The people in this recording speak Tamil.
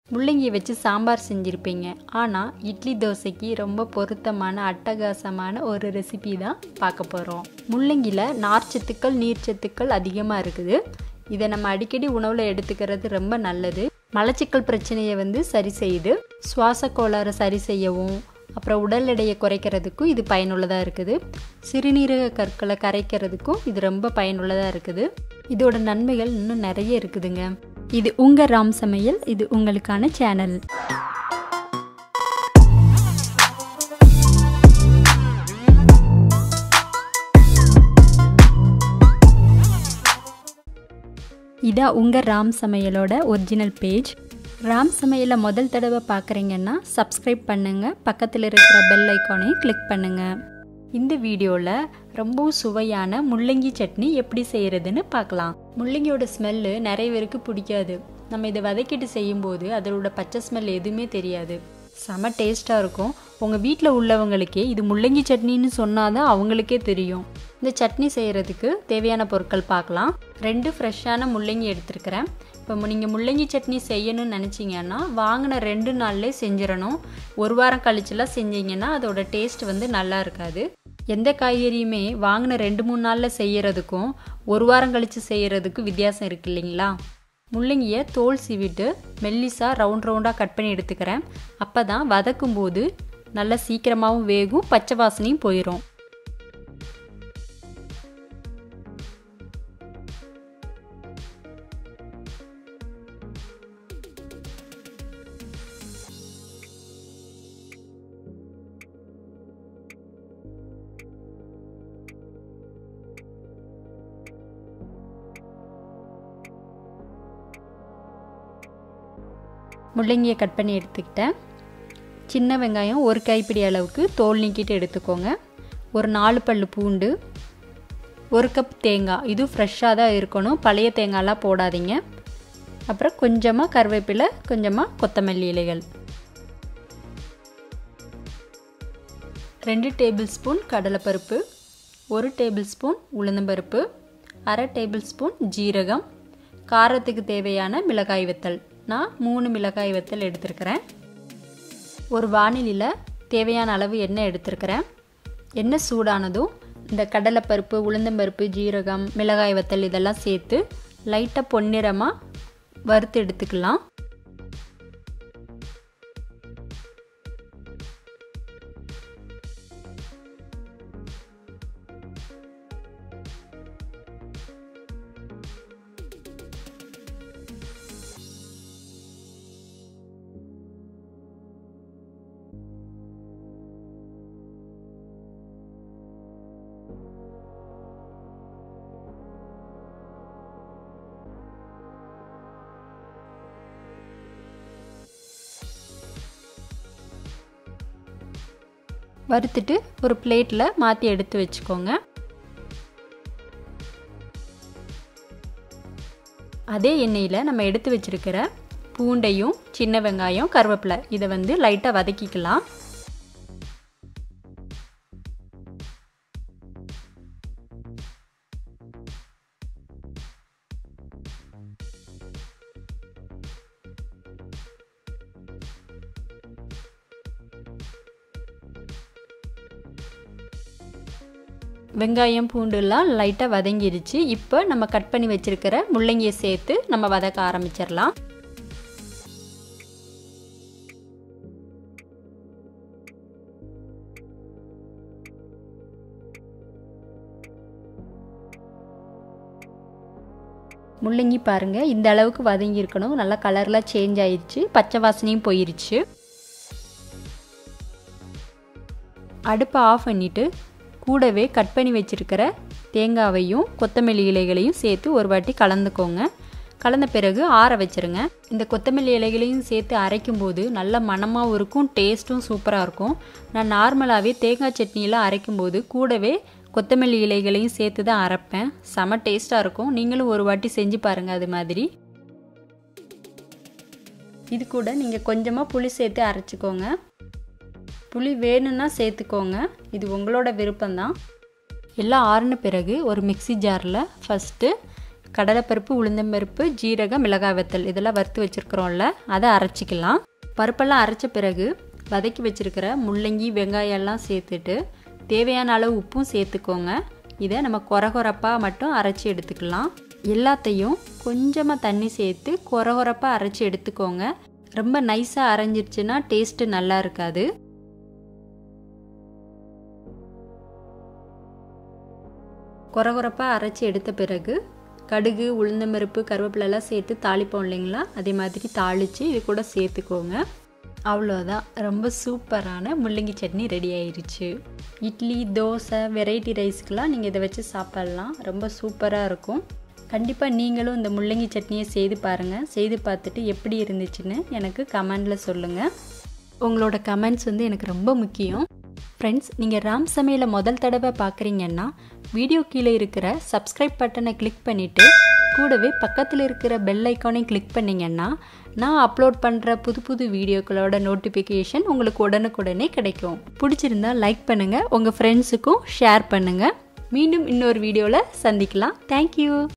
முள்ளங்கியை வச்சு சாம்பார் செஞ்சுருப்பீங்க ஆனால் இட்லி தோசைக்கு ரொம்ப பொருத்தமான அட்டகாசமான ஒரு ரெசிபி தான் பார்க்க போகிறோம் முள்ளங்கியில் நார்ச்சத்துக்கள் நீர்ச்சத்துக்கள் அதிகமாக இருக்குது இதை நம்ம அடிக்கடி உணவில் எடுத்துக்கிறது ரொம்ப நல்லது மலச்சிக்கல் பிரச்சனையை வந்து சரி செய்யுது சுவாச கோளாறு சரி செய்யவும் அப்புறம் உடல் எடையை குறைக்கிறதுக்கும் இது பயனுள்ளதாக இருக்குது சிறுநீரக கற்களை கரைக்கிறதுக்கும் இது ரொம்ப பயனுள்ளதாக இருக்குது இதோட நன்மைகள் இன்னும் நிறைய இருக்குதுங்க இது உங்கள் ராம் சமையல் இது உங்களுக்கான சேனல் இதான் உங்கள் ராம் சமையலோட ஒரிஜினல் பேஜ் ராம் சமையலை முதல் தடவை பார்க்குறீங்கன்னா சப்ஸ்கிரைப் பண்ணுங்கள் பக்கத்தில் இருக்கிற பெல் ஐக்கானையும் கிளிக் பண்ணுங்கள் இந்த வீடியோவில் ரொம்பவும் சுவையான முள்ளங்கி சட்னி எப்படி செய்கிறதுன்னு பார்க்கலாம் முள்ளங்கியோட ஸ்மெல்லு நிறைய பேருக்கு பிடிக்காது நம்ம இதை வதக்கிட்டு செய்யும்போது அதோட பச்சை ஸ்மெல் எதுவுமே தெரியாது செம டேஸ்ட்டாக இருக்கும் உங்கள் வீட்டில் உள்ளவங்களுக்கே இது முள்ளங்கி சட்னின்னு சொன்னால் தான் அவங்களுக்கே தெரியும் இந்த சட்னி செய்கிறதுக்கு தேவையான பொருட்கள் பார்க்கலாம் ரெண்டு ஃப்ரெஷ்ஷான முள்ளங்கி எடுத்துருக்கிறேன் இப்போ நீங்கள் முள்ளங்கி சட்னி செய்யணும்னு நினச்சிங்கன்னா வாங்கின ரெண்டு நாள்லேயே செஞ்சிடணும் ஒரு வாரம் கழிச்சுலாம் செஞ்சீங்கன்னா அதோட டேஸ்ட் வந்து நல்லா இருக்காது எந்த காய்கறியுமே வாங்கின ரெண்டு மூணு நாளில் செய்கிறதுக்கும் ஒரு வாரம் கழித்து செய்கிறதுக்கும் வித்தியாசம் இருக்குது இல்லைங்களா முள்ளங்கியை தோல் சீவிட்டு மெல்லிஸாக ரவுண்ட் ரவுண்டாக கட் பண்ணி எடுத்துக்கிறேன் அப்போ தான் வதக்கும் போது நல்லா சீக்கிரமாகவும் வேகும் பச்சை வாசனையும் போயிடும் முள்ளங்கியை கட் பண்ணி எடுத்துக்கிட்டேன் சின்ன வெங்காயம் ஒரு கைப்பிடி அளவுக்கு தோல் நீக்கிட்டு எடுத்துக்கோங்க ஒரு நாலு பல் பூண்டு ஒரு கப் தேங்காய் இது ஃப்ரெஷ்ஷாக தான் இருக்கணும் பழைய தேங்காயெலாம் போடாதீங்க அப்புறம் கொஞ்சமாக கருவேப்பிலை கொஞ்சமாக கொத்தமல்லி இலைகள் ரெண்டு டேபிள் ஸ்பூன் கடலைப்பருப்பு ஒரு டேபிள் ஸ்பூன் உளுந்தம்பருப்பு அரை டேபிள் ஸ்பூன் ஜீரகம் காரத்துக்கு தேவையான மிளகாய் வத்தல் நான் மூணு மிளகாய் வத்தல் எடுத்திருக்கிறேன் ஒரு வானிலையில் தேவையான அளவு எண்ணெய் எடுத்திருக்கிறேன் எண்ணெய் சூடானதும் இந்த கடலைப்பருப்பு உளுந்தம்பருப்பு ஜீரகம் மிளகாய் வத்தல் இதெல்லாம் சேர்த்து லைட்டாக பொன்னிறமாக வறுத்து எடுத்துக்கலாம் வறுத்துட்டு ஒரு பிளேட்டில் மாற்றி எடுத்து வச்சுக்கோங்க அதே எண்ணெயில் நம்ம எடுத்து வச்சுருக்கிற பூண்டையும் சின்ன வெங்காயம் கருவேப்பிலை இதை வந்து லைட்டாக வதக்கிக்கலாம் வெங்காயம் பூண்டுலாம் லைட்டாக வதங்கிருச்சு இப்போ நம்ம கட் பண்ணி வச்சுருக்கிற முள்ளங்கியை சேர்த்து நம்ம வதக்க ஆரம்பிச்சிடலாம் முள்ளங்கி பாருங்கள் இந்த அளவுக்கு வதங்கி இருக்கணும் நல்லா கலர்லாம் சேஞ்ச் ஆயிடுச்சு பச்சை வாசனையும் போயிருச்சு அடுப்பை ஆஃப் பண்ணிவிட்டு கூடவே கட் பண்ணி வச்சுருக்கிற தேங்காவையும் கொத்தமல்லி இலைகளையும் சேர்த்து ஒரு வாட்டி கலந்துக்கோங்க கலந்த பிறகு ஆற வச்சுருங்க இந்த கொத்தமல்லி இலைகளையும் சேர்த்து அரைக்கும் போது நல்ல மணமாகவும் இருக்கும் டேஸ்ட்டும் சூப்பராக இருக்கும் நான் நார்மலாகவே தேங்காய் சட்னியெலாம் அரைக்கும் போது கூடவே கொத்தமல்லி இலைகளையும் சேர்த்து தான் அரைப்பேன் செம டேஸ்ட்டாக இருக்கும் நீங்களும் ஒரு வாட்டி செஞ்சு பாருங்கள் அது மாதிரி இது கூட நீங்கள் கொஞ்சமாக புளி சேர்த்து அரைச்சிக்கோங்க புளி வேணும்னா சேர்த்துக்கோங்க இது உங்களோட விருப்பம்தான் எல்லாம் ஆறின பிறகு ஒரு மிக்சி ஜாரில் ஃபஸ்ட்டு கடலைப்பருப்பு உளுந்தம்பருப்பு ஜீரகம் மிளகாய் வத்தல் இதெல்லாம் வறுத்து வச்சுருக்குறோம்ல அதை அரைச்சிக்கலாம் பருப்பெல்லாம் அரைச்ச பிறகு வதக்கி வச்சுருக்கிற முள்ளங்கி வெங்காயம் எல்லாம் சேர்த்துட்டு தேவையான அளவு உப்பும் சேர்த்துக்கோங்க இதை நம்ம கொரகொரப்பாக மட்டும் அரைச்சி எடுத்துக்கலாம் எல்லாத்தையும் கொஞ்சமாக தண்ணி சேர்த்து கொரகொரப்பாக அரைச்சி எடுத்துக்கோங்க ரொம்ப நைஸாக அரைஞ்சிருச்சுன்னா டேஸ்ட்டு நல்லா இருக்காது கொரகொரப்பாக அரைச்சி எடுத்த பிறகு கடுகு உளுந்தம்பருப்பு கருவேப்பிலெல்லாம் சேர்த்து தாளிப்போம் இல்லைங்களா அதே மாதிரி தாளித்து இது கூட சேர்த்துக்கோங்க அவ்வளோதான் ரொம்ப சூப்பரான முள்ளங்கி சட்னி ரெடி ஆயிருச்சு இட்லி தோசை வெரைட்டி ரைஸ்க்கெலாம் நீங்கள் இதை வச்சு சாப்பிட்லாம் ரொம்ப சூப்பராக இருக்கும் கண்டிப்பாக நீங்களும் இந்த முள்ளங்கி சட்னியை செய்து பாருங்கள் செய்து பார்த்துட்டு எப்படி இருந்துச்சுன்னு எனக்கு கமெண்டில் சொல்லுங்கள் உங்களோட கமெண்ட்ஸ் வந்து எனக்கு ரொம்ப முக்கியம் ஃப்ரெண்ட்ஸ் நீங்கள் ராம் சமையலை முதல் தடவை பார்க்குறீங்கன்னா வீடியோ கீழே இருக்கிற சப்ஸ்கிரைப் பட்டனை கிளிக் பண்ணிவிட்டு கூடவே பக்கத்தில் இருக்கிற பெல் ஐக்கானையும் கிளிக் பண்ணிங்கன்னா நான் அப்லோட் பண்ணுற புது புது வீடியோக்களோட நோட்டிஃபிகேஷன் உங்களுக்கு உடனுக்குடனே கிடைக்கும் பிடிச்சிருந்தா லைக் பண்ணுங்கள் உங்கள் ஃப்ரெண்ட்ஸுக்கும் ஷேர் பண்ணுங்கள் மீண்டும் இன்னொரு வீடியோவில் சந்திக்கலாம் தேங்க்யூ